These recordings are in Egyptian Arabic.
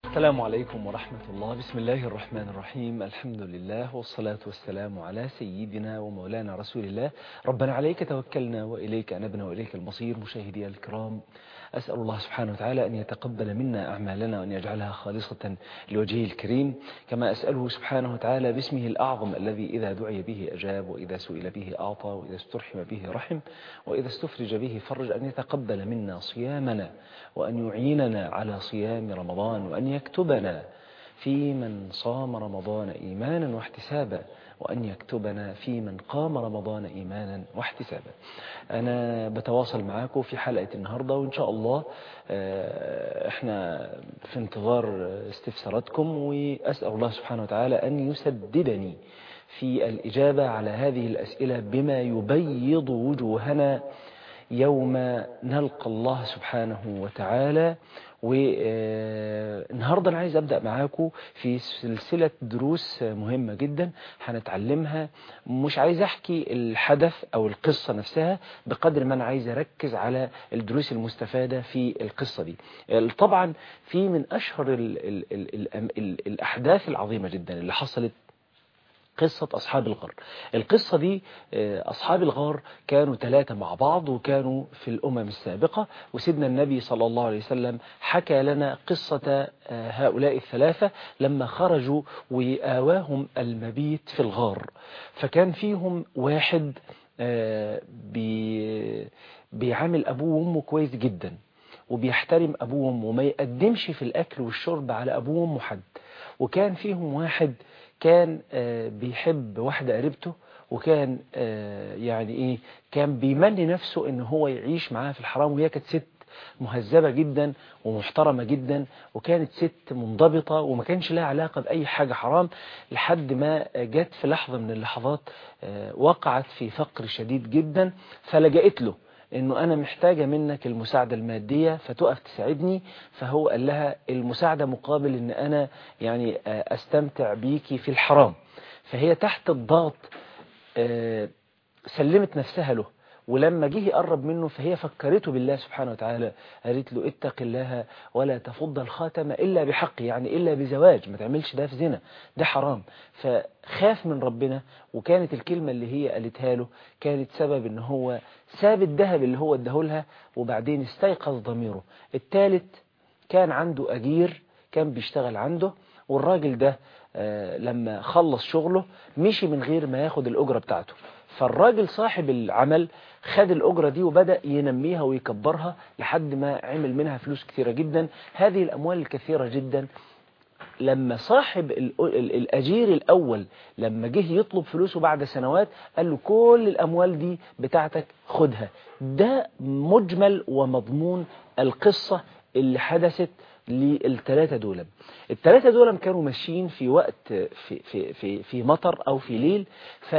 السلام عليكم ورحمة الله بسم الله الرحمن الرحيم الحمد لله والصلاة والسلام على سيدنا ومولانا رسول الله ربنا عليك توكلنا وإليك أنبنا وإليك المصير مشاهدي الكرام أسأل الله سبحانه وتعالى أن يتقبل منا أعمالنا وأن يجعلها خالصة لوجهه الكريم كما أسأله سبحانه وتعالى باسمه الأعظم الذي إذا دعي به أجاب وإذا سئل به أعطى وإذا استرحم به رحم وإذا استفرج به فرج أن يتقبل منا صيامنا وأن يعيننا على صيام رمضان وأن يكتبنا في من صام رمضان إيمانا واحتسابا وأن يكتبنا في من قام رمضان إيمانا واحتسابا أنا بتواصل معاكم في حلقة النهاردة وإن شاء الله إحنا في انتظار استفساراتكم وأسأل الله سبحانه وتعالى أن يسددني في الإجابة على هذه الأسئلة بما يبيض وجوهنا يوم نلقى الله سبحانه وتعالى والنهاردة أنا عايز أبدأ معاكم في سلسلة دروس مهمة جدا هنتعلمها مش عايز أحكي الحدث أو القصة نفسها بقدر ما أنا عايز أركز على الدروس المستفادة في القصة دي طبعا في من أشهر ال ال ال ال ال الأحداث العظيمة جدا اللي حصلت قصة أصحاب الغار القصة دي أصحاب الغار كانوا ثلاثة مع بعض وكانوا في الأمم السابقة وسيدنا النبي صلى الله عليه وسلم حكى لنا قصة هؤلاء الثلاثة لما خرجوا وآواهم المبيت في الغار فكان فيهم واحد بي بيعامل أبوه وأمه كويس جدا وبيحترم أبوه وأمه وما يقدمش في الأكل والشرب على أبوه وأمه حد وكان فيهم واحد كان بيحب واحدة قريبته وكان يعني ايه كان بيمني نفسه ان هو يعيش معاها في الحرام وهي كانت ست مهذبة جدا ومحترمة جدا وكانت ست منضبطة وما كانش لها علاقة بأي حاجة حرام لحد ما جت في لحظة من اللحظات وقعت في فقر شديد جدا فلجأت له انه انا محتاجة منك المساعدة المادية فتقف تساعدني فهو قال لها المساعدة مقابل ان انا يعني استمتع بيكي في الحرام فهي تحت الضغط سلمت نفسها له ولما جه يقرب منه فهي فكرته بالله سبحانه وتعالى قالت له اتق الله ولا تفض الخاتم إلا بحق يعني إلا بزواج ما تعملش ده في زنا ده حرام فخاف من ربنا وكانت الكلمة اللي هي قالتها له كانت سبب ان هو ساب الذهب اللي هو اداهولها وبعدين استيقظ ضميره الثالث كان عنده أجير كان بيشتغل عنده والراجل ده لما خلص شغله مشي من غير ما ياخد الأجرة بتاعته فالراجل صاحب العمل خد الأجرة دي وبدأ ينميها ويكبرها لحد ما عمل منها فلوس كثيرة جدا هذه الأموال الكثيرة جدا لما صاحب الأجير الأول لما جه يطلب فلوسه بعد سنوات قال له كل الأموال دي بتاعتك خدها ده مجمل ومضمون القصة اللي حدثت للثلاثة دول الثلاثة دول كانوا ماشيين في وقت في, في, في, في مطر أو في ليل ف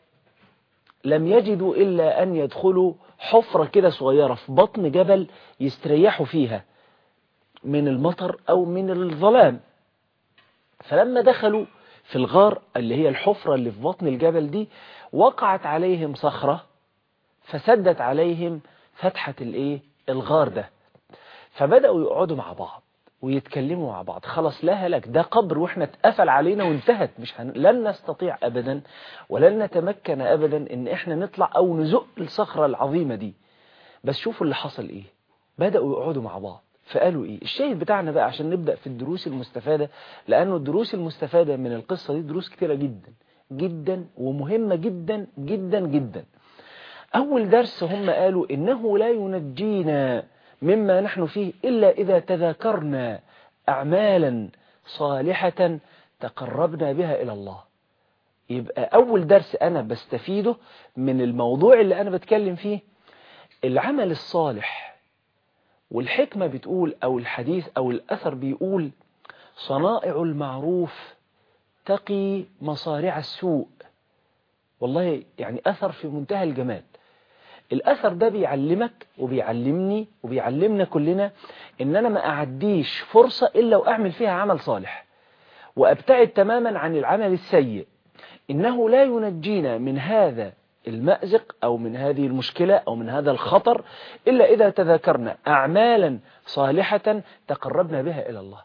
لم يجدوا إلا أن يدخلوا حفرة كده صغيرة في بطن جبل يستريحوا فيها من المطر أو من الظلام فلما دخلوا في الغار اللي هي الحفرة اللي في بطن الجبل دي وقعت عليهم صخرة فسدت عليهم فتحة الايه الغار ده فبدأوا يقعدوا مع بعض ويتكلموا مع بعض خلاص لا هلك ده قبر واحنا اتقفل علينا وانتهت مش هن... لن نستطيع ابدا ولن نتمكن ابدا ان احنا نطلع او نزق الصخرة العظيمة دي بس شوفوا اللي حصل ايه بدأوا يقعدوا مع بعض فقالوا ايه الشاهد بتاعنا بقى عشان نبدأ في الدروس المستفادة لانه الدروس المستفادة من القصة دي دروس كتيرة جدا جدا ومهمة جدا جدا جدا اول درس هم قالوا انه لا ينجينا مما نحن فيه إلا إذا تذاكرنا أعمالا صالحة تقربنا بها إلى الله يبقى أول درس أنا بستفيده من الموضوع اللي أنا بتكلم فيه العمل الصالح والحكمة بتقول أو الحديث أو الأثر بيقول صنائع المعروف تقي مصارع السوء والله يعني أثر في منتهى الجمال الأثر ده بيعلمك وبيعلمني وبيعلمنا كلنا إن أنا ما أعديش فرصة إلا وأعمل فيها عمل صالح وأبتعد تماما عن العمل السيء إنه لا ينجينا من هذا المأزق أو من هذه المشكلة أو من هذا الخطر إلا إذا تذكرنا أعمالا صالحة تقربنا بها إلى الله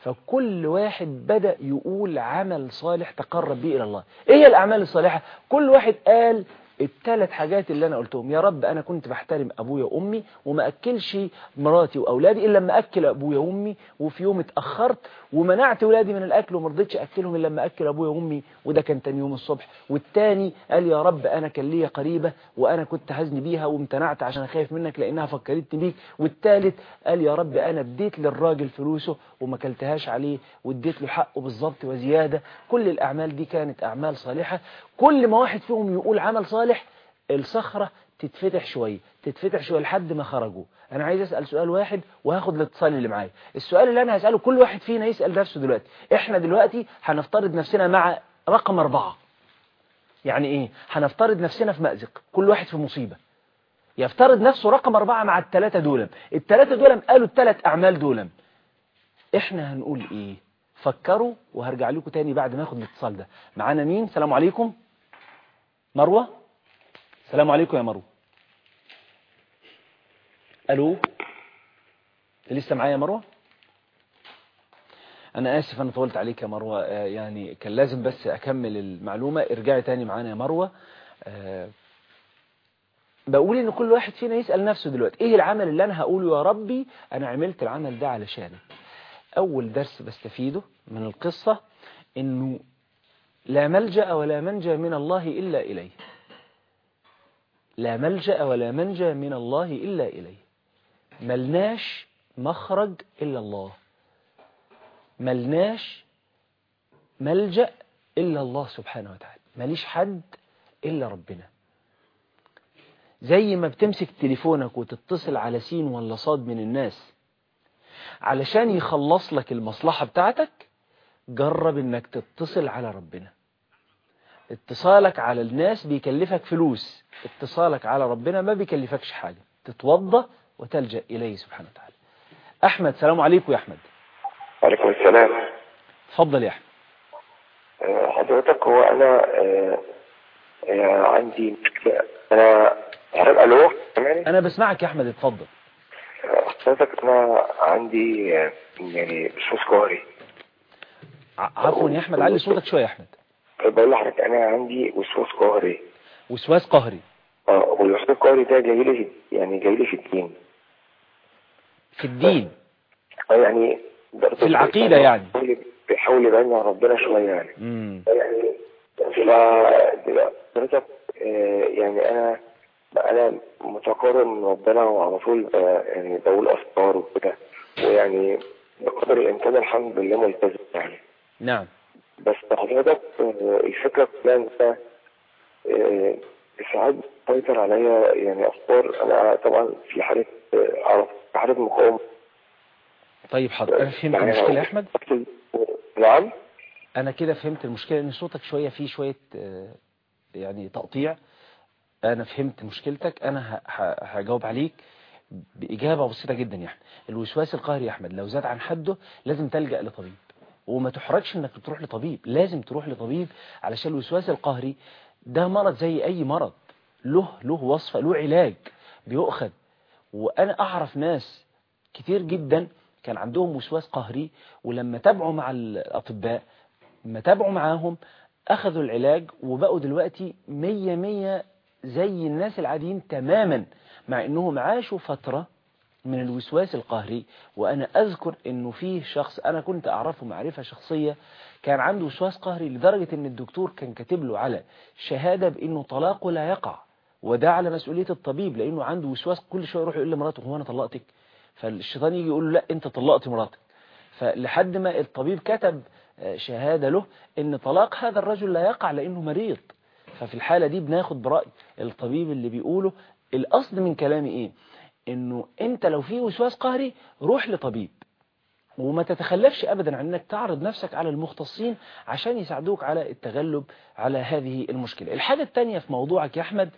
فكل واحد بدأ يقول عمل صالح تقرب به إلى الله إيه هي الأعمال الصالحة كل واحد قال الثلاث حاجات اللي أنا قلتهم يا رب أنا كنت بحترم أبويا وأمي وما أكلش مراتي وأولادي إلا لما أكل أبويا وأمي وفي يوم اتأخرت ومنعت أولادي من الأكل وما رضيتش أكلهم إلا لما أكل أبويا وأمي وده كان تاني يوم الصبح والتاني قال يا رب أنا كان ليا قريبة وأنا كنت حزن بيها وامتنعت عشان خايف منك لأنها فكرتني بيك والتالت قال يا رب أنا اديت للراجل فلوسه وما كلتهاش عليه واديت له حقه بالظبط وزيادة كل الأعمال دي كانت أعمال صالحة كل ما واحد فيهم يقول عمل صالح الصخرة تتفتح شوية تتفتح شوية لحد ما خرجوا أنا عايز أسأل سؤال واحد وهاخد الاتصال اللي معايا السؤال اللي أنا هسأله كل واحد فينا يسأل نفسه دلوقتي إحنا دلوقتي هنفترض نفسنا مع رقم أربعة يعني إيه هنفترض نفسنا في مأزق كل واحد في مصيبة يفترض نفسه رقم أربعة مع التلاتة دولم التلاتة دولم قالوا التلات أعمال دولم إحنا هنقول إيه فكروا وهرجع لكم تاني بعد ما اخد الاتصال ده معانا مين سلام عليكم مروة السلام عليكم يا مروة الو لسه معايا يا مروة انا اسف انا طولت عليك يا مروة آه يعني كان لازم بس اكمل المعلومة ارجعي تاني معانا يا مروة آه بقول ان كل واحد فينا يسأل نفسه دلوقتي ايه العمل اللي انا هقوله يا ربي انا عملت العمل ده علشانك اول درس بستفيده من القصة انه لا ملجأ ولا منجى من الله الا اليه لا ملجأ ولا منجى من الله إلا إليه ملناش مخرج إلا الله ملناش ملجأ إلا الله سبحانه وتعالى ماليش حد إلا ربنا زي ما بتمسك تليفونك وتتصل على سين ولا صاد من الناس علشان يخلص لك المصلحة بتاعتك جرب انك تتصل على ربنا اتصالك على الناس بيكلفك فلوس اتصالك على ربنا ما بيكلفكش حاجة تتوضى وتلجأ إليه سبحانه وتعالى أحمد سلام عليكم يا أحمد وعليكم السلام تفضل يا أحمد حضرتك هو أنا آه، آه، عندي مشكلة أنا هل ألو سامعني؟ أنا بسمعك يا أحمد اتفضل آه، حضرتك أنا عندي آه، يعني وسواس قهري ع- عفوا يا أحمد علي صوتك شوية يا أحمد بقول لحضرتك أنا عندي وسواس قهري وسواس قهري اه والوسواس القهري ده جاي لي في- يعني جاي لي في الدين في الدين اه يعني برضه في العقيدة يعني. بيحاول- بيحاول يبعدني عن ربنا شوية يعني مم. يعني فحضرتك آه، يعني انا انا متقارن من ربنا وعلى طول ب- يعني بقول اذكار وكده ويعني بقدر الامكان الحمد لله ملتزم يعني نعم بس حضرتك آه، الفكره كلها ان أنا، آه، ساعات بتسيطر عليا يعني افكار انا طبعا في حاله آه، اعرف في حاله مقاومه طيب حاضر أنا فهمت يعني المشكلة يا أحمد نعم أنا كده فهمت المشكلة إن صوتك شوية فيه شوية آه، يعني تقطيع أنا فهمت مشكلتك أنا ه- ه- هجاوب عليك بإجابة بسيطة جدا يا أحمد الوسواس القهري يا أحمد لو زاد عن حده لازم تلجأ لطبيب وما تحرجش إنك تروح لطبيب لازم تروح لطبيب علشان الوسواس القهري ده مرض زي أي مرض له له وصفة له علاج بيؤخذ وأنا أعرف ناس كتير جدا كان عندهم وسواس قهري ولما تابعوا مع الأطباء لما تابعوا معاهم أخذوا العلاج وبقوا دلوقتي مية مية زي الناس العاديين تماما مع أنهم عاشوا فترة من الوسواس القهري وأنا أذكر أنه فيه شخص أنا كنت أعرفه معرفة شخصية كان عنده وسواس قهري لدرجة أن الدكتور كان كاتب له على شهادة بأنه طلاقه لا يقع وده على مسؤولية الطبيب لأنه عنده وسواس كل شوية يروح يقول لمراته هو أنا طلقتك فالشيطان يجي يقول له لا أنت طلقت مراتك فلحد ما الطبيب كتب آه، شهادة له ان طلاق هذا الرجل لا يقع لانه مريض ففي الحالة دي بناخد برأي الطبيب اللي بيقوله الأصل من كلامي ايه انه انت لو في وسواس قهري روح لطبيب وما تتخلفش ابدا عن انك تعرض نفسك على المختصين عشان يساعدوك على التغلب على هذه المشكلة الحاجة التانية في موضوعك يا احمد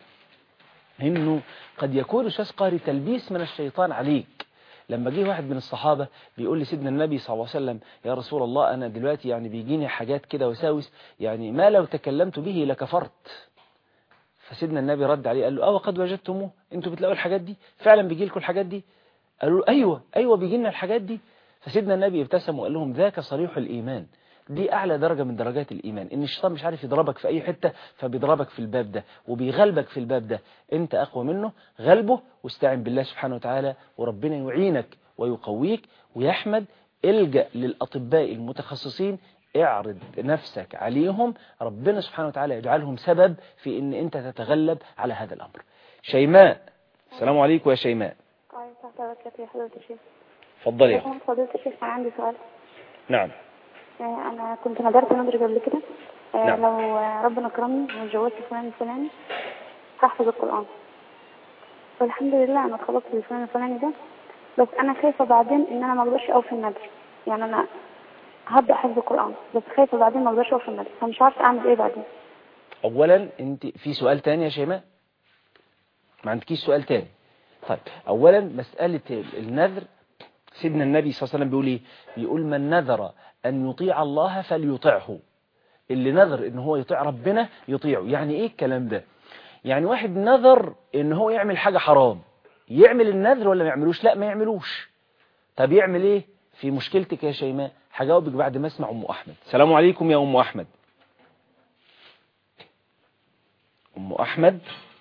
انه قد يكون وسواس قهري تلبيس من الشيطان عليك لما جه واحد من الصحابة بيقول لسيدنا النبي صلى الله عليه وسلم يا رسول الله أنا دلوقتي يعني بيجيني حاجات كده وساوس يعني ما لو تكلمت به لكفرت فسيدنا النبي رد عليه قال له اه قد وجدتموه انتوا بتلاقوا الحاجات دي فعلا بيجي لكم الحاجات دي قالوا له ايوه ايوه بيجي لنا الحاجات دي فسيدنا النبي ابتسم وقال لهم ذاك صريح الإيمان دي أعلى درجة من درجات الإيمان إن الشيطان مش عارف يضربك في أي حتة فبيضربك في الباب ده وبيغلبك في الباب ده أنت أقوى منه غلبه واستعن بالله سبحانه وتعالى وربنا يعينك ويقويك ويحمد الجأ للأطباء المتخصصين اعرض نفسك عليهم ربنا سبحانه وتعالى يجعلهم سبب في ان انت تتغلب على هذا الامر شيماء السلام عليكم يا شيماء وعليكم السلام ورحمة الله حضرة الشيخ اتفضلي يا اخوان فضيلة الشيخ أنا عندي سؤال نعم آه، أنا كنت نظرت نظرة قبل كده آه، نعم. لو آه، ربنا كرمني واتجوزت فلان الفلاني هحفظ القرآن والحمد لله أنا اتخلصت بالفلان الفلاني ده بس أنا خايفة بعدين إن أنا ما أقدرش أوفي النذر يعني أنا هبدأ حفظ القرآن بس خايفة بعدين ما أقدرش أوفي النذر فمش عارفة أعمل إيه بعدين اولا انت في سؤال تاني يا شيماء ما عندكيش سؤال تاني طيب اولا مسألة النذر سيدنا النبي صلى الله عليه وسلم بيقول ايه بيقول من نذر ان يطيع الله فليطعه اللي نذر ان هو يطيع ربنا يطيعه يعني ايه الكلام ده يعني واحد نذر ان هو يعمل حاجة حرام يعمل النذر ولا ما يعملوش لا ما يعملوش طب يعمل ايه في مشكلتك يا شيماء هجاوبك بعد ما اسمع ام احمد السلام عليكم يا ام احمد ام احمد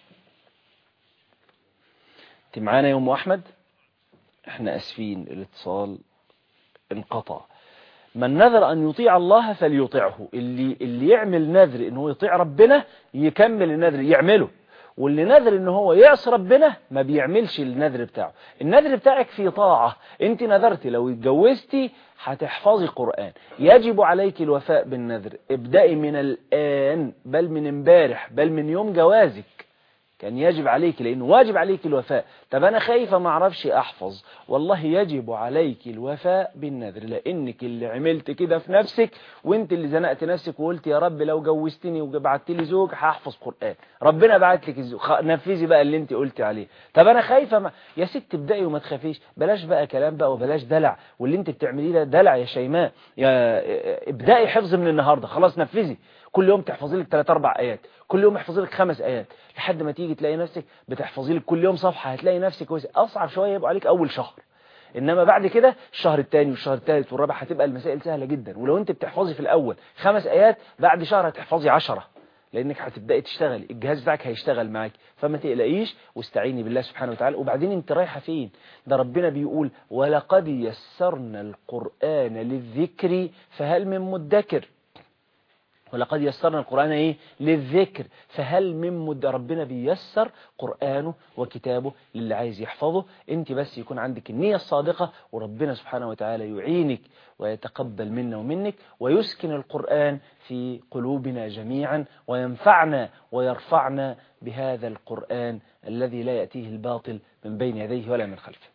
انت معانا يا ام احمد احنا اسفين الاتصال انقطع من نذر ان يطيع الله فليطيعه اللي اللي يعمل نذر ان هو يطيع ربنا يكمل النذر يعمله واللي نذر ان هو يعصي ربنا ما بيعملش النذر بتاعه النذر بتاعك في طاعة انت نذرتي لو اتجوزتي هتحفظي قرآن يجب عليك الوفاء بالنذر ابدأي من الآن بل من امبارح بل من يوم جوازك كان يجب عليك لأنه واجب عليك الوفاء طب أنا خايفة ما أعرفش أحفظ والله يجب عليك الوفاء بالنذر لأنك اللي عملت كده في نفسك وانت اللي زنقت نفسك وقلت يا رب لو جوزتني وبعت لي زوج هحفظ قرآن ربنا بعت لك الزوج خ- نفذي بقى اللي انت قلت عليه طب أنا خايفة ما... يا ست ابدأي وما تخافيش بلاش بقى كلام بقى وبلاش دلع واللي انت بتعمليه ده دلع يا شيماء يا ابدأي حفظ من النهاردة خلاص نفذي كل يوم تحفظي لك 3 4 ايات كل يوم احفظي لك خمس ايات لحد ما تيجي تلاقي نفسك بتحفظي لك كل يوم صفحه هتلاقي نفسك كويس اصعب شويه يبقى عليك اول شهر انما بعد كده الشهر الثاني والشهر الثالث والرابع هتبقى المسائل سهله جدا ولو انت بتحفظي في الاول خمس ايات بعد شهر هتحفظي عشرة لانك هتبداي تشتغلي الجهاز بتاعك هيشتغل معاك فما تقلقيش واستعيني بالله سبحانه وتعالى وبعدين انت رايحه فين ده ربنا بيقول ولقد يسرنا القران للذكر فهل من مدكر ولقد يسرنا القرآن إيه للذكر فهل من مد ربنا بيسر قرآنه وكتابه للي عايز يحفظه انت بس يكون عندك النية الصادقة وربنا سبحانه وتعالى يعينك ويتقبل منا ومنك ويسكن القرآن في قلوبنا جميعا وينفعنا ويرفعنا بهذا القرآن الذي لا يأتيه الباطل من بين يديه ولا من خلفه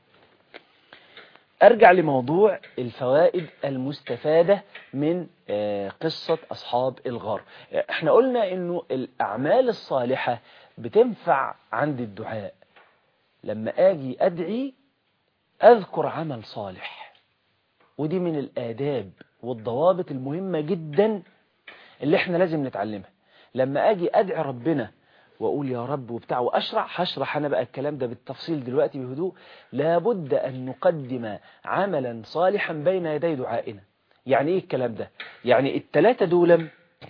أرجع لموضوع الفوائد المستفادة من آه، قصة أصحاب الغار آه، احنا قلنا انه الأعمال الصالحة بتنفع عند الدعاء لما أجي أدعي أذكر عمل صالح ودي من الآداب والضوابط المهمة جدا اللي احنا لازم نتعلمها لما أجي أدعي ربنا وأقول يا رب وبتاع وأشرح هشرح أنا بقى الكلام ده بالتفصيل دلوقتي بهدوء لابد أن نقدم عملا صالحا بين يدي دعائنا يعني إيه الكلام ده يعني التلاتة دول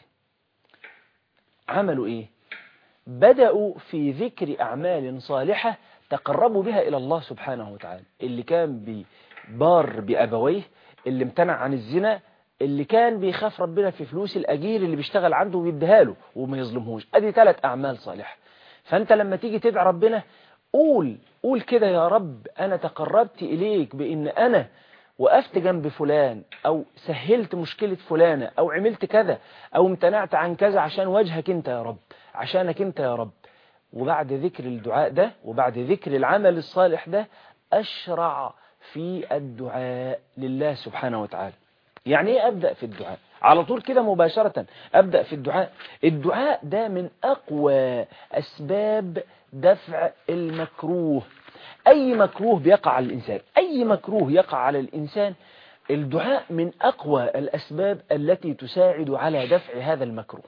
عملوا إيه بدأوا في ذكر أعمال صالحة تقربوا بها إلى الله سبحانه وتعالى اللي كان بار بأبويه اللي امتنع عن الزنا اللي كان بيخاف ربنا في فلوس الأجير اللي بيشتغل عنده ويديها له وما يظلمهوش ادي ثلاث أعمال صالحة فأنت لما تيجي تدعي ربنا قول قول كده يا رب أنا تقربت إليك بإن أنا وقفت جنب فلان أو سهلت مشكلة فلانة أو عملت كذا أو امتنعت عن كذا عشان وجهك أنت يا رب عشانك أنت يا رب وبعد ذكر الدعاء ده وبعد ذكر العمل الصالح ده أشرع في الدعاء لله سبحانه وتعالى يعني ايه أبدأ في الدعاء على طول كده مباشرة أبدأ في الدعاء الدعاء ده من أقوى أسباب دفع المكروه أي مكروه بيقع على الإنسان أي مكروه يقع على الإنسان الدعاء من أقوى الأسباب التي تساعد على دفع هذا المكروه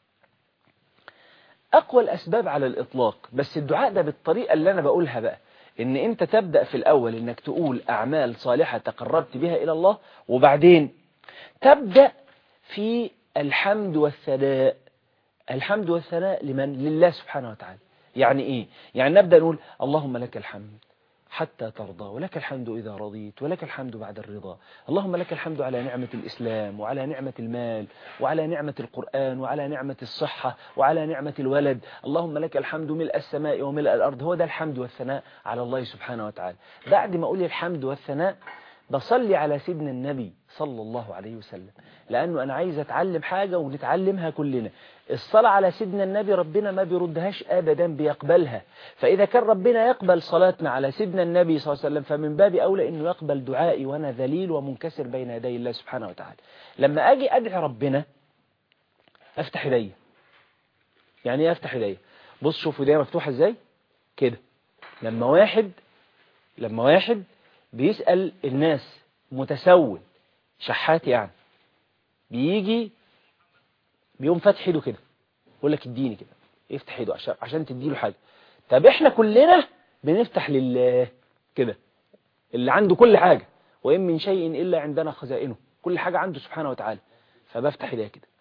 أقوى الأسباب على الإطلاق بس الدعاء ده بالطريقة اللي أنا بقولها بقى ان انت تبدأ في الاول انك تقول اعمال صالحة تقربت بها الى الله وبعدين تبدأ في الحمد والثناء الحمد والثناء لمن لله سبحانه وتعالى يعني ايه يعني نبدأ نقول اللهم لك الحمد حتى ترضى ولك الحمد إذا رضيت ولك الحمد بعد الرضا اللهم لك الحمد على نعمة الإسلام وعلى نعمة المال وعلى نعمة القرآن وعلى نعمة الصحة وعلى نعمة الولد اللهم لك الحمد ملء السماء وملء الأرض هو ده الحمد والثناء على الله سبحانه وتعالى بعد ما أقول الحمد والثناء بصلي على سيدنا النبي صلى الله عليه وسلم لأنه أنا عايز أتعلم حاجة ونتعلمها كلنا الصلاة على سيدنا النبي ربنا ما بيردهاش أبدا بيقبلها فإذا كان ربنا يقبل صلاتنا على سيدنا النبي صلى الله عليه وسلم فمن باب أولى أنه يقبل دعائي وأنا ذليل ومنكسر بين يدي الله سبحانه وتعالى لما أجي أدعي ربنا أفتح يدي يعني إيه أفتح يدي بص شوف يدي مفتوحة إزاي كده لما واحد لما واحد بيسأل الناس متسول شحات يعني بيجي بيقوم فاتح ايده كده يقول لك اديني كده يفتح ايده عشان عشان تديله حاجه طب احنا كلنا بنفتح لله كده اللي عنده كل حاجه وان من شيء الا عندنا خزائنه كل حاجه عنده سبحانه وتعالى فبفتح ايديا كده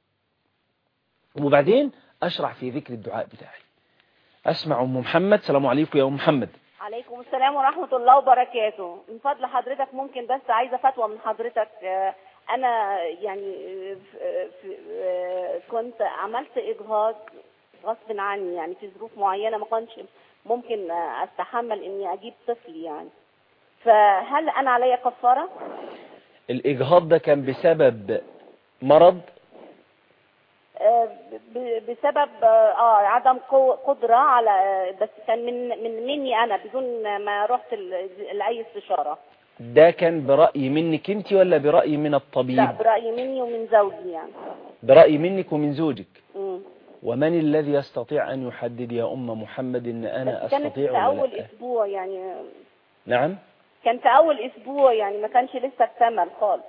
وبعدين اشرع في ذكر الدعاء بتاعي اسمع ام محمد سلام عليكم يا ام محمد عليكم السلام ورحمة الله وبركاته من فضل حضرتك ممكن بس عايزة فتوى من حضرتك آه، أنا يعني آه، في- في- آه، كنت عملت إجهاض غصب عني يعني في ظروف معينة ما كنتش ممكن آه، أستحمل إني أجيب طفل يعني فهل أنا عليا كفارة؟ الاجهاض ده كان بسبب مرض آه، ب- بسبب آه آه، عدم قو- قدرة على آه، بس كان من من مني أنا بدون ما رحت ل- لأي استشارة ده كان برأي منك انت ولا برأي من الطبيب لا برأي مني ومن زوجي يعني برأي منك ومن زوجك مم. ومن الذي يستطيع أن يحدد يا أم محمد إن أنا بس كانت أستطيع في ولا أول لا أسبوع يعني نعم كان في أول أسبوع يعني ما كانش لسه اكتمل خالص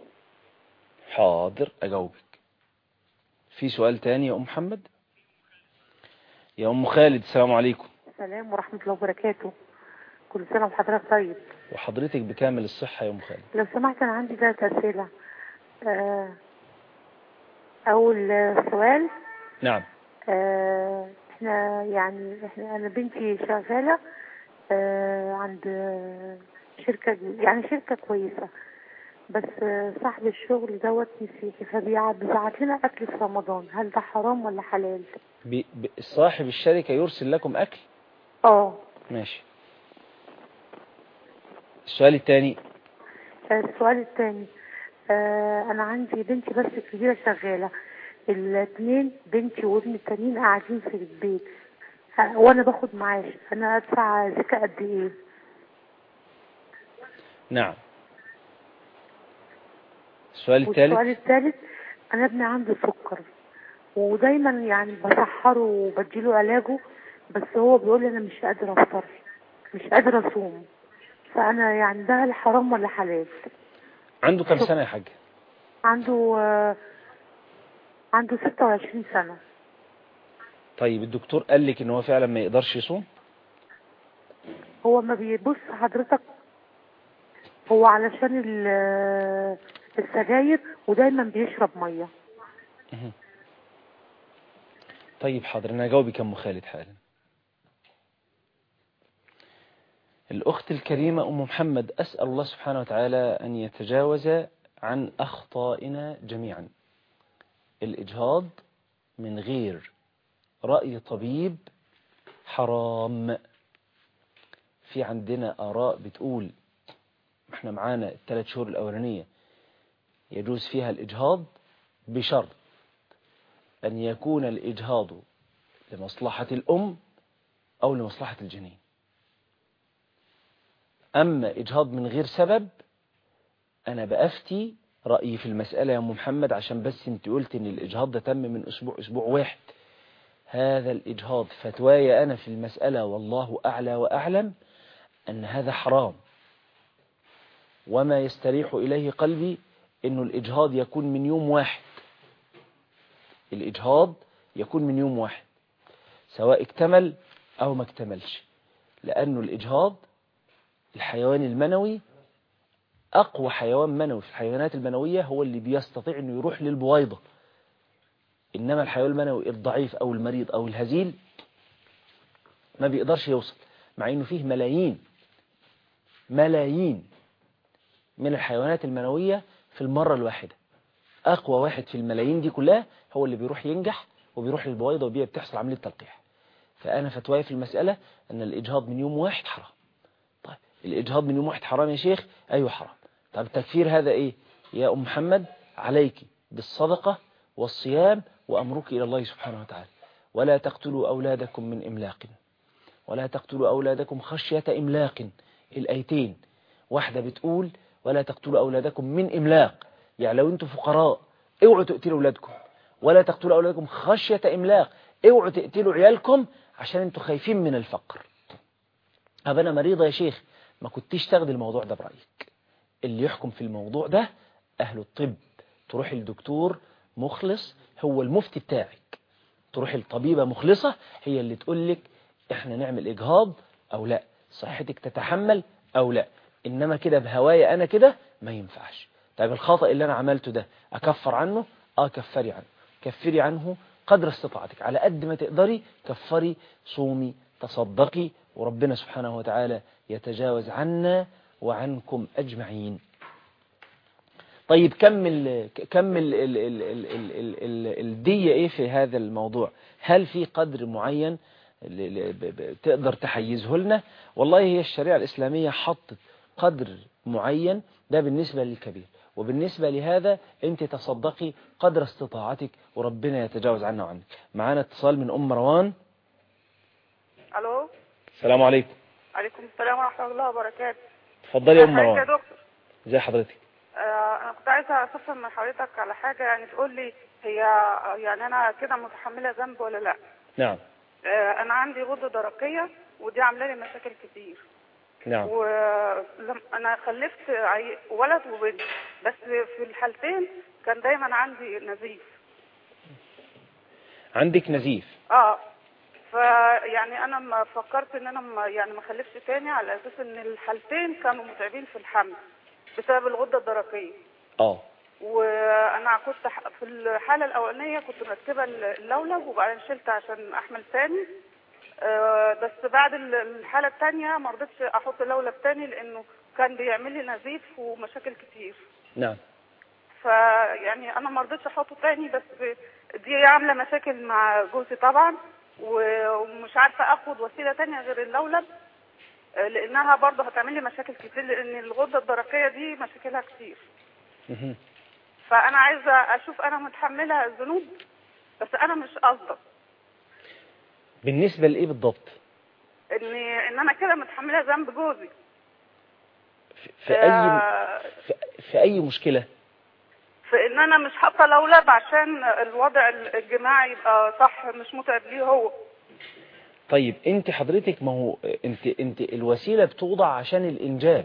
حاضر أجاوبك في سؤال تاني يا أم محمد يا أم خالد السلام عليكم السلام ورحمة الله وبركاته كل سنة وحضرتك طيب وحضرتك بكامل الصحة يا أم خالد لو سمحت أنا عندي ثلاث أسئلة آه، أول آه، سؤال نعم آه، احنا يعني احنا أنا بنتي شغالة آه، عند آه، شركة يعني شركة كويسة بس آه، صاحب الشغل دوت مسيحي فبيبعت لنا أكل في رمضان هل ده حرام ولا حلال؟ ب... ب... صاحب الشركة يرسل لكم أكل اه ماشي السؤال الثاني السؤال الثاني آه انا عندي بنتي بس الكبيره شغاله الاثنين بنتي وابني التانيين قاعدين في البيت آه، وانا باخد معاش انا ادفع زكاه قد ايه نعم السؤال والسؤال الثالث الثالث انا ابني عنده سكر ودايما يعني بسحره وبديله علاجه بس هو بيقول لي انا مش قادره افطر مش قادره اصوم فانا يعني ده هل حرام ولا حلال عنده كم سنة يا حاج عنده آه عنده 26 سنه طيب الدكتور قال لك ان هو فعلا ما يقدرش يصوم هو ما بيبص حضرتك هو علشان ال- السجاير ودايما بيشرب ميه مهم. طيب حاضر انا هجاوبك يا ام خالد حالا الأخت الكريمة أم محمد أسأل الله سبحانه وتعالى أن يتجاوز عن أخطائنا جميعا الإجهاض من غير رأي طبيب حرام في عندنا آراء بتقول احنا معانا الثلاث شهور الأولانية يجوز فيها الإجهاض بشرط أن يكون الإجهاض لمصلحة الأم أو لمصلحة الجنين أما إجهاض من غير سبب أنا بأفتي رأيي في المسألة يا أم محمد عشان بس أنت قلت أن الإجهاض ده تم من أسبوع أسبوع واحد هذا الإجهاض فتواي أنا في المسألة والله أعلى وأعلم أن هذا حرام وما يستريح إليه قلبي أنه الإجهاض يكون من يوم واحد الإجهاض يكون من يوم واحد سواء اكتمل أو ما اكتملش لأنه الإجهاض الحيوان المنوي أقوى حيوان منوي في الحيوانات المنوية هو اللي بيستطيع أنه يروح للبويضة إنما الحيوان المنوي الضعيف أو المريض أو الهزيل ما بيقدرش يوصل مع أنه فيه ملايين ملايين من الحيوانات المنوية في المرة الواحدة أقوى واحد في الملايين دي كلها هو اللي بيروح ينجح وبيروح للبويضة وبيها بتحصل عملية تلقيح فأنا فتواي في المسألة أن الإجهاض من يوم واحد حرام طيب الإجهاض من يوم واحد حرام يا شيخ أيوه حرام طب التكفير هذا إيه يا أم محمد عليك بالصدقة والصيام وأمرك إلى الله سبحانه وتعالى ولا تقتلوا أولادكم من إملاق ولا تقتلوا أولادكم خشية إملاق الأيتين واحدة بتقول ولا تقتلوا أولادكم من إملاق يعني لو أنتم فقراء اوعوا تقتلوا أولادكم ولا تقتلوا أولادكم خشية إملاق اوعوا تقتلوا عيالكم عشان أنتم خايفين من الفقر أبا أنا مريضة يا شيخ ما كنتيش تاخدي الموضوع ده برأيك اللي يحكم في الموضوع ده أهل الطب تروح الدكتور مخلص هو المفتي بتاعك تروح الطبيبة مخلصة هي اللي تقول لك احنا نعمل إجهاض أو لا صحتك تتحمل أو لا إنما كده بهوايا أنا كده ما ينفعش طيب الخطأ اللي أنا عملته ده أكفر عنه آه كفري عنه كفري عنه قدر استطاعتك على قد ما تقدري كفري صومي تصدقي وربنا سبحانه وتعالى يتجاوز عنا وعنكم أجمعين طيب كمل كمل ال ال ال ال ال ال الدية ايه في هذا الموضوع هل في قدر معين تقدر تحيزه لنا والله هي الشريعة الإسلامية حطت قدر معين ده بالنسبة للكبير وبالنسبة لهذا انت تصدقي قدر استطاعتك وربنا يتجاوز عنا وعنك معانا اتصال من أم مروان الو السلام عليكم عليكم السلام ورحمه الله وبركاته اتفضلي يا أم حضرتك يا مروان دكتور ازي حضرتك آه انا كنت عايزه استفهم من حضرتك على حاجه يعني تقول لي هي يعني انا كده متحمله ذنب ولا لا نعم آه انا عندي غده درقيه ودي عامله لي مشاكل كتير نعم ولم انا خلفت عي- ولد وبنت بس في الحالتين كان دايما عندي نزيف عندك نزيف اه فيعني انا ما فكرت ان انا ما يعني ما اخلفش تاني على اساس ان الحالتين كانوا متعبين في الحمل بسبب الغده الدرقيه اه وانا كنت ح- في الحاله الاولانيه كنت مركبه اللولب وبعدين شلت عشان احمل تاني آه، بس بعد ال- الحاله الثانيه ما رضيتش احط اللولب تاني لانه كان بيعمل لي نزيف ومشاكل كتير نعم فيعني انا ما رضيتش احطه تاني بس دي عامله مشاكل مع جوزي طبعا و- ومش عارفه اخد وسيله تانية غير اللولب آه، لانها برضه هتعمل لي مشاكل كتير لان الغده الدرقيه دي مشاكلها كتير مهم. فانا عايزه اشوف انا متحمله الذنوب بس انا مش قصده بالنسبة لإيه بالضبط ان ان انا كده متحمله ذنب جوزي في, في أي آه، في, في أي مشكلة في ان انا مش حاطه لولب عشان الوضع الجماعي يبقى صح مش متعب ليه هو طيب انت حضرتك ما هو انت انت الوسيلة بتوضع عشان الإنجاب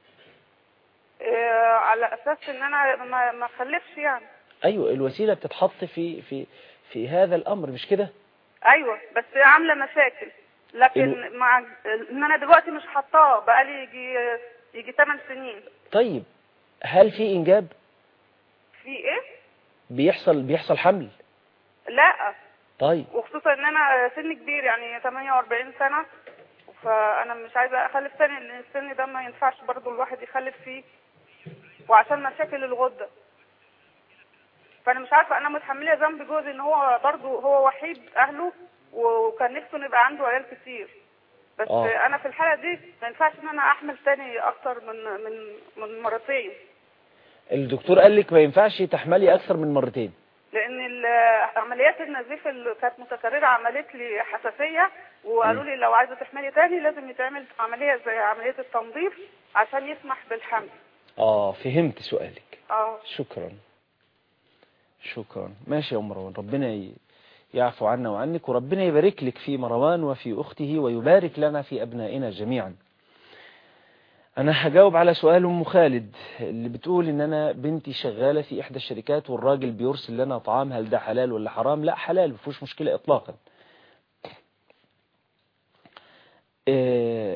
آه، على اساس ان انا ما ما اخلفش يعني أيوة الوسيلة بتتحط في في في هذا الأمر مش كده ايوه بس عامله مشاكل لكن إنه- مع ان انا دلوقتي مش حاطاه بقالي يجي يجي 8 سنين طيب هل في إنجاب في ايه بيحصل بيحصل حمل لا طيب وخصوصا ان انا سن كبير يعني 48 سنه فانا مش عايزه اخلف تاني لان السن ده ما ينفعش برضو الواحد يخلف فيه وعشان مشاكل الغده فانا مش عارفه انا متحمله ذنب جوزي ان هو برضو هو وحيد اهله وكان نفسه إنه يبقى عنده عيال كتير بس آه. انا في الحاله دي ما ينفعش ان انا احمل تاني اكتر من من من مرتين الدكتور قال لك ما ينفعش تحملي أكثر من مرتين لان ال- عمليات النزيف اللي كانت متكرره عملت لي حساسيه وقالوا لي لو عايزه تحملي تاني لازم يتعمل عمليه زي عمليه التنظيف عشان يسمح بالحمل آه فهمت سؤالك اه شكرا شكرا ماشي يا أم مروان ربنا ي- يعفو عنا وعنك وربنا يبارك لك في مروان وفي أخته ويبارك لنا في أبنائنا جميعا أنا هجاوب على سؤال أم خالد اللي بتقول إن أنا بنتي شغالة في إحدى الشركات والراجل بيرسل لنا طعام هل ده حلال ولا حرام لا حلال مفيهوش مشكلة إطلاقا آه،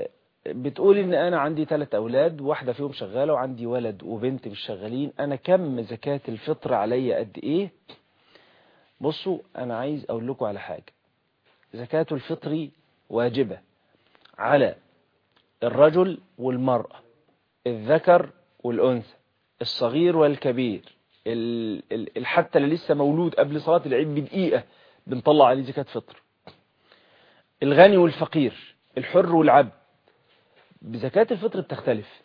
بتقول ان انا عندي ثلاث اولاد واحدة فيهم شغالة وعندي ولد وبنت مش شغالين انا كم زكاة الفطر عليا قد ايه بصوا انا عايز اقول لكم على حاجة زكاة الفطر واجبة على الرجل والمرأة الذكر والأنثى الصغير والكبير ال- ال- ال- حتى اللي لسه مولود قبل صلاة العيد بدقيقة بنطلع عليه زكاة فطر الغني والفقير الحر والعبد بزكاة الفطر بتختلف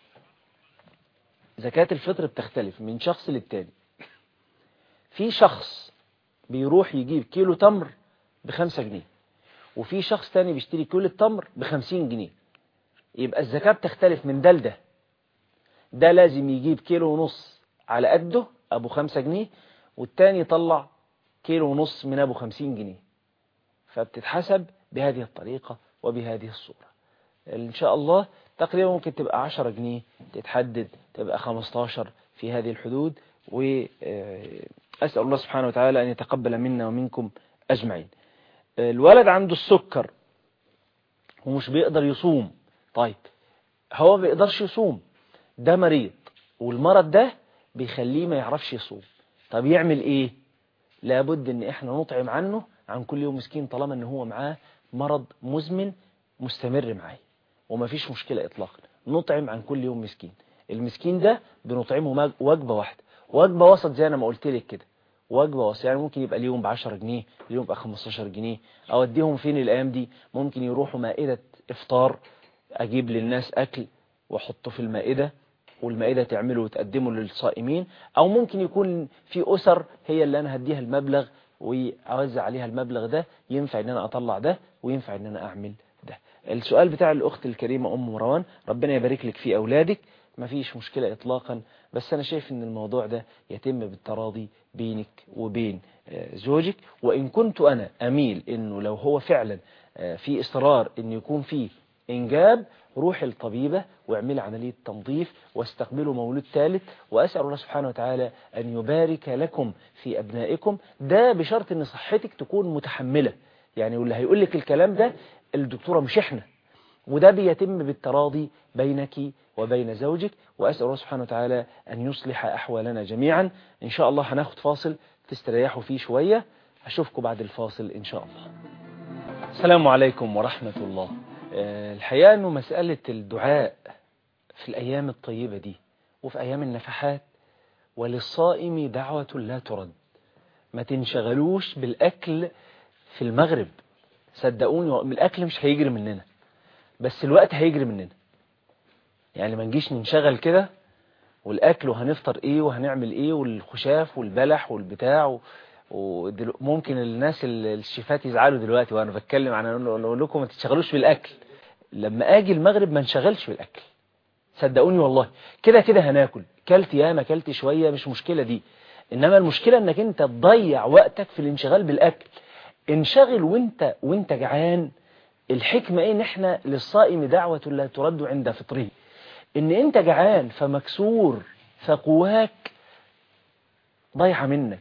زكاة الفطر بتختلف من شخص للتاني في شخص بيروح يجيب كيلو تمر بخمسة جنيه وفي شخص تاني بيشتري كيلو التمر بخمسين جنيه يبقى الزكاة بتختلف من ده لده ده لازم يجيب كيلو ونص على قده أبو خمسة جنيه والتاني يطلع كيلو ونص من أبو خمسين جنيه فبتتحسب بهذه الطريقة وبهذه الصورة إن شاء الله تقريبا ممكن تبقى 10 جنيه تتحدد تبقى 15 في هذه الحدود وأسأل الله سبحانه وتعالى أن يتقبل منا ومنكم أجمعين الولد عنده السكر ومش بيقدر يصوم طيب هو ما بيقدرش يصوم ده مريض والمرض ده بيخليه ما يعرفش يصوم طب يعمل ايه لابد ان احنا نطعم عنه عن كل يوم مسكين طالما ان هو معاه مرض مزمن مستمر معاه وما فيش مشكلة اطلاقا نطعم عن كل يوم مسكين المسكين ده بنطعمه مج- وجبة واحدة وجبة وسط زي انا ما قلت لك كده وجبة وسط يعني ممكن يبقى اليوم ب 10 جنيه اليوم يبقى 15 جنيه اوديهم فين الايام دي ممكن يروحوا مائدة افطار اجيب للناس اكل واحطه في المائدة والمائدة تعمله وتقدمه للصائمين او ممكن يكون في اسر هي اللي انا هديها المبلغ واوزع عليها المبلغ ده ينفع ان انا اطلع ده وينفع ان انا اعمل ده السؤال بتاع الاخت الكريمة ام مروان ربنا يبارك لك في اولادك مفيش مشكلة اطلاقا بس انا شايف ان الموضوع ده يتم بالتراضي بينك وبين آه، زوجك وان كنت انا اميل انه لو هو فعلا آه، في اصرار ان يكون فيه انجاب روحي الطبيبة واعملي عملية تنظيف واستقبلوا مولود ثالث وأسأل الله سبحانه وتعالى أن يبارك لكم في أبنائكم ده بشرط أن صحتك تكون متحملة يعني واللي هيقول لك الكلام ده الدكتورة مش احنا وده بيتم بالتراضي بينك وبين زوجك وأسأل الله سبحانه وتعالى أن يصلح أحوالنا جميعا إن شاء الله هناخد فاصل تستريحوا فيه شوية أشوفكم بعد الفاصل إن شاء الله السلام عليكم ورحمة الله آه، الحقيقة أنه مسألة الدعاء في الأيام الطيبة دي وفي أيام النفحات وللصائم دعوة لا ترد ما تنشغلوش بالأكل في المغرب صدقوني الأكل مش هيجري مننا بس الوقت هيجري مننا يعني ما نجيش ننشغل كده والأكل وهنفطر إيه وهنعمل إيه والخشاف والبلح والبتاع وممكن الناس ال- الشيفات يزعلوا دلوقتي وأنا بتكلم عن أقول لكم ما تشتغلوش بالأكل لما أجي المغرب ما نشغلش بالأكل صدقوني والله كده كده هناكل كلت ياما كلت شوية مش مشكلة دي إنما المشكلة إنك أنت تضيع وقتك في الانشغال بالأكل انشغل وانت وانت جعان الحكمة ايه ان احنا للصائم دعوة لا ترد عند فطره ان انت جعان فمكسور فقواك ضايعة منك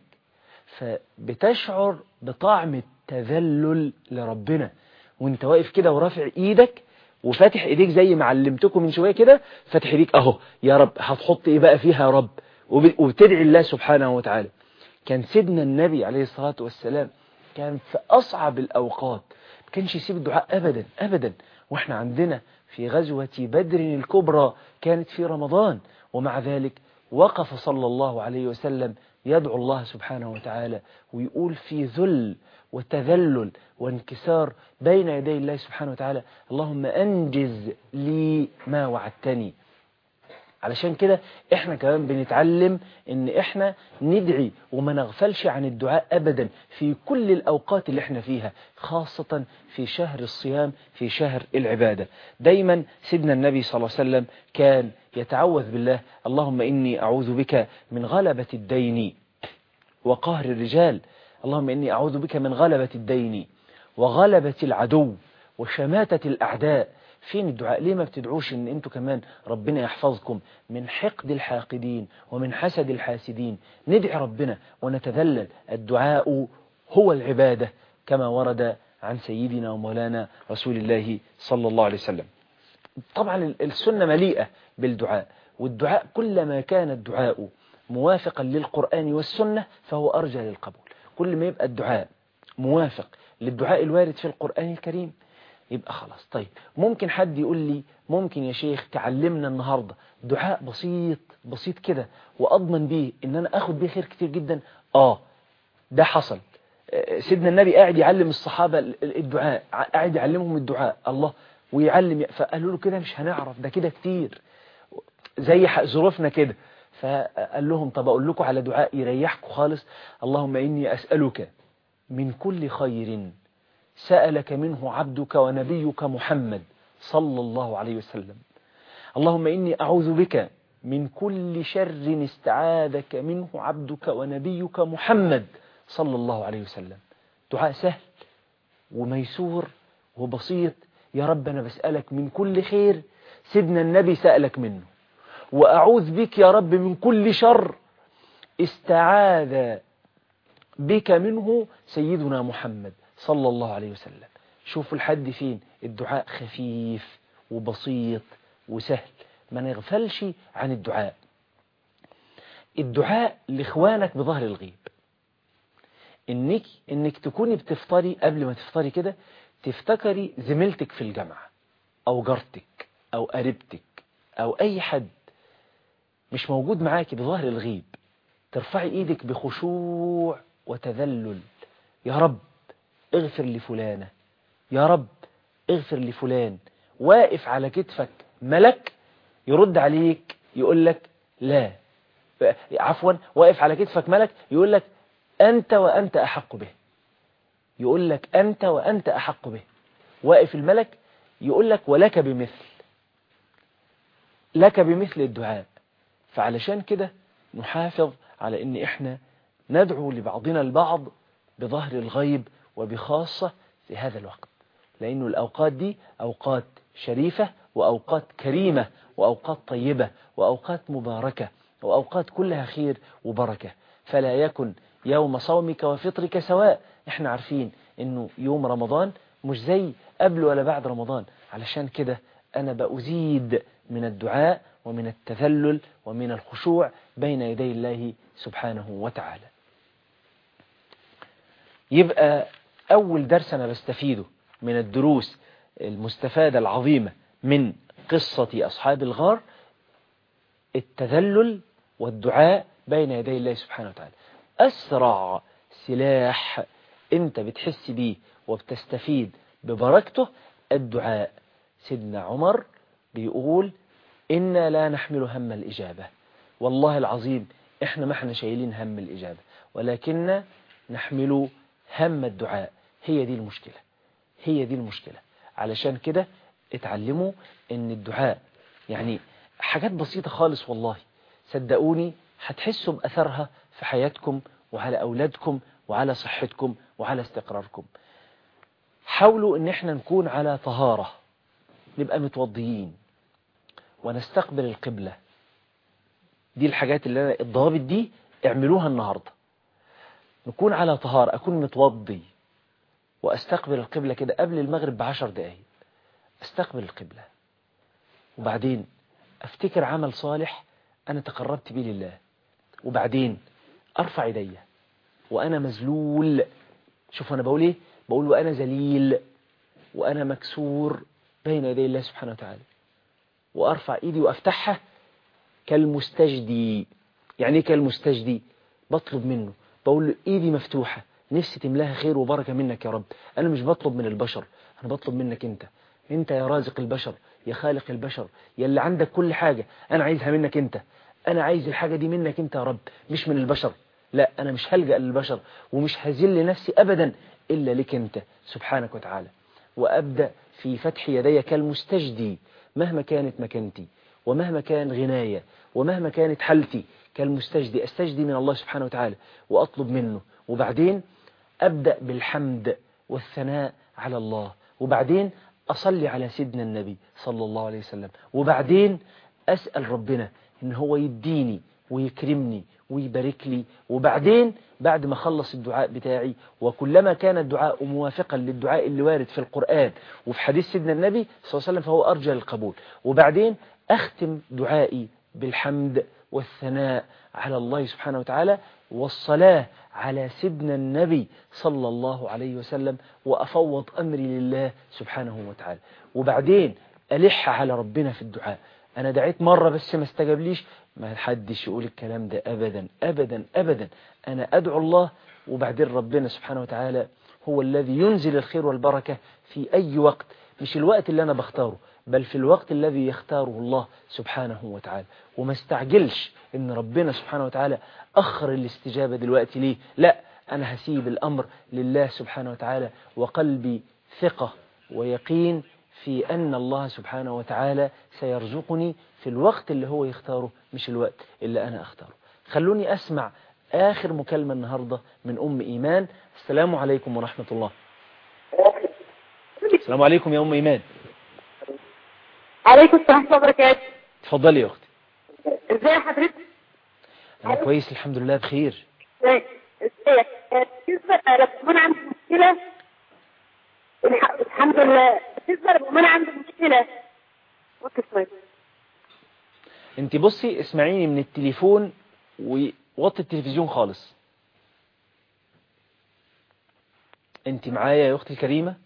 فبتشعر بطعم التذلل لربنا وانت واقف كده ورافع ايدك وفاتح ايديك زي ما علمتكم من شوية كده فاتح ايديك اهو يا رب هتحط ايه بقى فيها يا رب وب- وبتدعي الله سبحانه وتعالى كان سيدنا النبي عليه الصلاة والسلام كان في أصعب الأوقات ما كانش يسيب الدعاء أبدا أبدا وإحنا عندنا في غزوة بدر الكبرى كانت في رمضان ومع ذلك وقف صلى الله عليه وسلم يدعو الله سبحانه وتعالى ويقول في ذل وتذلل وانكسار بين يدي الله سبحانه وتعالى اللهم أنجز لي ما وعدتني علشان كده احنا كمان بنتعلم ان احنا ندعي وما نغفلش عن الدعاء ابدا في كل الاوقات اللي احنا فيها خاصة في شهر الصيام في شهر العبادة دايما سيدنا النبي صلى الله عليه وسلم كان يتعوذ بالله اللهم اني اعوذ بك من غلبة الدين وقهر الرجال اللهم اني اعوذ بك من غلبة الدين وغلبة العدو وشماتة الاعداء فين الدعاء ليه ما بتدعوش ان انتوا كمان ربنا يحفظكم من حقد الحاقدين ومن حسد الحاسدين ندعي ربنا ونتذلل الدعاء هو العبادة كما ورد عن سيدنا ومولانا رسول الله صلى الله عليه وسلم طبعا ال- السنة مليئة بالدعاء والدعاء كلما كان الدعاء موافقا للقرآن والسنة فهو أرجى للقبول كل ما يبقى الدعاء موافق للدعاء الوارد في القرآن الكريم يبقى خلاص طيب ممكن حد يقول لي ممكن يا شيخ تعلمنا النهاردة دعاء بسيط بسيط كده وأضمن بيه إن أنا أخد بيه خير كتير جدا آه ده حصل آه، سيدنا النبي قاعد يعلم الصحابة ال- ال- الدعاء ع- قاعد يعلمهم الدعاء الله ويعلم فقالوا له كده مش هنعرف ده كده كتير زي ح- ظروفنا كده فقال لهم طب أقول لكم على دعاء يريحكم خالص اللهم إني أسألك من كل خير سألك منه عبدك ونبيك محمد صلى الله عليه وسلم اللهم إني أعوذ بك من كل شر استعاذك منه عبدك ونبيك محمد صلى الله عليه وسلم دعاء سهل وميسور وبسيط يا رب أنا بسألك من كل خير سيدنا النبي سألك منه وأعوذ بك يا رب من كل شر استعاذ بك منه سيدنا محمد صلى الله عليه وسلم شوفوا الحد فين الدعاء خفيف وبسيط وسهل ما نغفلش عن الدعاء الدعاء لإخوانك بظهر الغيب إنك, إنك تكوني بتفطري قبل ما تفطري كده تفتكري زميلتك في الجامعة أو جارتك أو قريبتك أو أي حد مش موجود معاكي بظهر الغيب ترفعي ايدك بخشوع وتذلل يا رب اغفر لفلانة يا رب اغفر لفلان واقف على كتفك ملك يرد عليك يقول لك لا عفوا واقف على كتفك ملك يقول لك أنت وأنت أحق به يقول لك أنت وأنت أحق به واقف الملك يقول لك ولك بمثل لك بمثل الدعاء فعلشان كده نحافظ على ان احنا ندعو لبعضنا البعض بظهر الغيب وبخاصة في هذا الوقت لأنه الأوقات دي أوقات شريفة وأوقات كريمة وأوقات طيبة وأوقات مباركة وأوقات كلها خير وبركة فلا يكن يوم صومك وفطرك سواء احنا عارفين انه يوم رمضان مش زي قبل ولا بعد رمضان علشان كده أنا بأزيد من الدعاء ومن التذلل ومن الخشوع بين يدي الله سبحانه وتعالى يبقى أول درس أنا بستفيده من الدروس المستفادة العظيمة من قصة أصحاب الغار التذلل والدعاء بين يدي الله سبحانه وتعالى أسرع سلاح أنت بتحس بيه وبتستفيد ببركته الدعاء سيدنا عمر بيقول إنا لا نحمل هم الإجابة والله العظيم إحنا ما احنا شايلين هم الإجابة ولكن نحمل هم الدعاء هي دي المشكلة هي دي المشكلة علشان كده اتعلموا ان الدعاء يعني حاجات بسيطة خالص والله صدقوني هتحسوا بأثرها في حياتكم وعلى أولادكم وعلى صحتكم وعلى استقراركم حاولوا ان احنا نكون على طهارة نبقى متوضيين ونستقبل القبلة دي الحاجات اللي أنا الضوابط دي اعملوها النهاردة نكون على طهارة أكون متوضي وأستقبل القبلة كده قبل المغرب بعشر دقايق أستقبل القبلة وبعدين أفتكر عمل صالح أنا تقربت به لله وبعدين أرفع يدي وأنا مذلول شوف أنا بقول إيه بقول وأنا ذليل وأنا مكسور بين يدي الله سبحانه وتعالى وأرفع إيدي وأفتحها كالمستجدي يعني إيه كالمستجدي بطلب منه بقول له إيدي مفتوحة نفسي تملاها خير وبركة منك يا رب أنا مش بطلب من البشر أنا بطلب منك أنت أنت يا رازق البشر يا خالق البشر يا اللي عندك كل حاجة أنا عايزها منك أنت أنا عايز الحاجة دي منك أنت يا رب مش من البشر لا أنا مش هلجأ للبشر ومش هذل نفسي أبدا إلا لك أنت سبحانك وتعالى وأبدأ في فتح يدي كالمستجدي مهما كانت مكانتي ومهما كان غناية ومهما كانت حالتي كالمستجدي استجدي من الله سبحانه وتعالى وأطلب منه وبعدين أبدأ بالحمد والثناء على الله وبعدين أصلي على سيدنا النبي صلى الله عليه وسلم وبعدين أسأل ربنا إن هو يديني ويكرمني ويبارك لي وبعدين بعد ما اخلص الدعاء بتاعي وكلما كان الدعاء موافقا للدعاء اللي وارد في القرآن وفي حديث سيدنا النبي صلى الله عليه وسلم فهو أرجى للقبول وبعدين أختم دعائي بالحمد والثناء على الله سبحانه وتعالى والصلاة على سيدنا النبي صلى الله عليه وسلم وأفوض أمري لله سبحانه وتعالى وبعدين ألح على ربنا في الدعاء أنا دعيت مرة بس ما استجابليش ما حدش يقول الكلام ده أبدا أبدا أبدا أنا أدعو الله وبعدين ربنا سبحانه وتعالى هو الذي ينزل الخير والبركة في أي وقت مش الوقت اللي أنا بختاره بل في الوقت الذي يختاره الله سبحانه وتعالى وما استعجلش ان ربنا سبحانه وتعالى اخر الاستجابة دلوقتي ليه لا انا هسيب الامر لله سبحانه وتعالى وقلبي ثقة ويقين في ان الله سبحانه وتعالى سيرزقني في الوقت اللي هو يختاره مش الوقت اللي انا اختاره خلوني اسمع اخر مكالمة النهاردة من ام ايمان السلام عليكم ورحمة الله السلام عليكم يا ام ايمان عليكم السلام ورحمة الله وبركاته اتفضلي يا اختي ازاي حضرتك انا كويس الحمد لله بخير ازيك ازيك بالنسبة لما عندي مشكلة الح- الحمد لله بالنسبة لما عندي مشكلة اوكي طيب انت بصي اسمعيني من التليفون ووطي التلفزيون خالص انت معايا يا اختي الكريمة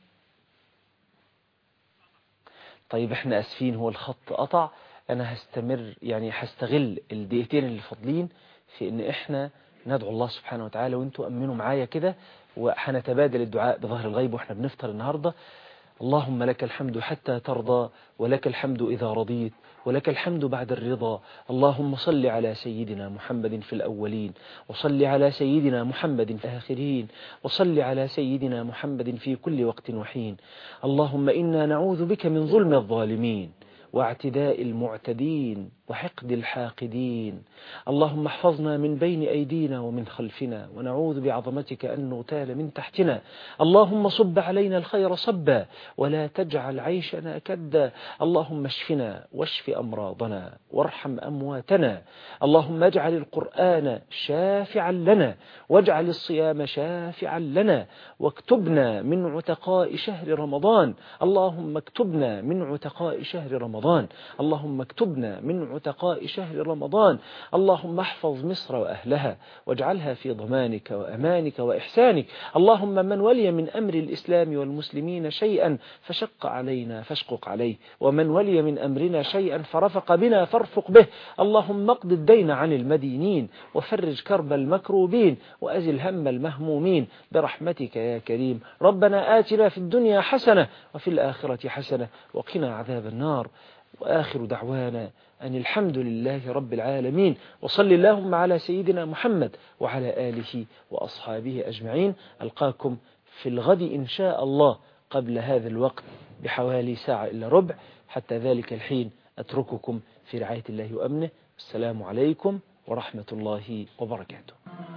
طيب احنا اسفين هو الخط قطع انا هستمر يعني هستغل الدقيقتين اللي فاضلين في ان احنا ندعو الله سبحانه وتعالى وانتوا امنوا معايا كده وهنتبادل الدعاء بظهر الغيب واحنا بنفطر النهارده اللهم لك الحمد حتى ترضى ولك الحمد إذا رضيت ولك الحمد بعد الرضا اللهم صل على سيدنا محمد في الأولين وصل على سيدنا محمد في الآخرين وصل على سيدنا محمد في كل وقت وحين اللهم إنا نعوذ بك من ظلم الظالمين واعتداء المعتدين وحقد الحاقدين اللهم احفظنا من بين أيدينا ومن خلفنا ونعوذ بعظمتك أن نغتال من تحتنا اللهم صب علينا الخير صبا ولا تجعل عيشنا كدا اللهم اشفنا واشف أمراضنا وارحم أمواتنا اللهم اجعل القرآن شافعا لنا واجعل الصيام شافعا لنا واكتبنا من عتقاء شهر رمضان اللهم اكتبنا من عتقاء شهر رمضان اللهم اكتبنا من عتقاء شهر رمضان اللهم احفظ مصر وأهلها واجعلها في ضمانك وأمانك وإحسانك اللهم من ولي من أمر الإسلام والمسلمين شيئا فشق علينا فاشقق عليه ومن ولي من أمرنا شيئا فرفق بنا فارفق به اللهم اقض الدين عن المدينين وفرج كرب المكروبين وأزل هم المهمومين برحمتك يا كريم ربنا آتنا في الدنيا حسنة وفي الآخرة حسنة وقنا عذاب النار وآخر دعوانا أن الحمد لله رب العالمين وصل اللهم على سيدنا محمد وعلى آله وأصحابه أجمعين ألقاكم في الغد إن شاء الله قبل هذا الوقت بحوالي ساعة إلا ربع حتى ذلك الحين أترككم في رعاية الله وأمنه السلام عليكم ورحمة الله وبركاته